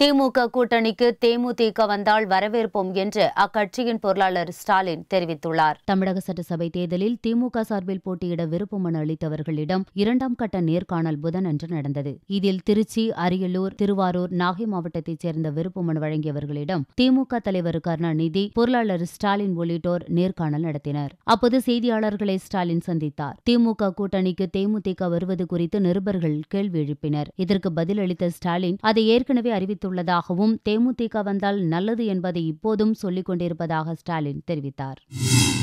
திமுக கூட்டணிக்கு தேமுதிக வந்தால் வரவேற்போம் என்று அக்கட்சியின் பொருளாளர் ஸ்டாலின் தெரிவித்துள்ளார் தமிழக சட்டசபை தேர்தலில் திமுக சார்பில் போட்டியிட விருப்ப மனு அளித்தவர்களிடம் இரண்டாம் கட்ட நேர்காணல் புதனன்று நடந்தது இதில் திருச்சி அரியலூர் திருவாரூர் நாகை மாவட்டத்தைச் சேர்ந்த விருப்ப மனு வழங்கியவர்களிடம் திமுக தலைவர் கருணாநிதி பொருளாளர் ஸ்டாலின் உள்ளிட்டோர் நேர்காணல் நடத்தினர் அப்போது செய்தியாளர்களை ஸ்டாலின் சந்தித்தார் திமுக கூட்டணிக்கு தேமுதிக வருவது குறித்து நிருபர்கள் கேள்வி எழுப்பினர் இதற்கு பதிலளித்த ஸ்டாலின் அதை ஏற்கனவே அறிவித்துள்ளதாகவும் தேமுதிக வந்தால் நல்லது என்பதை இப்போதும் சொல்லிக் கொண்டிருப்பதாக ஸ்டாலின் தெரிவித்தார்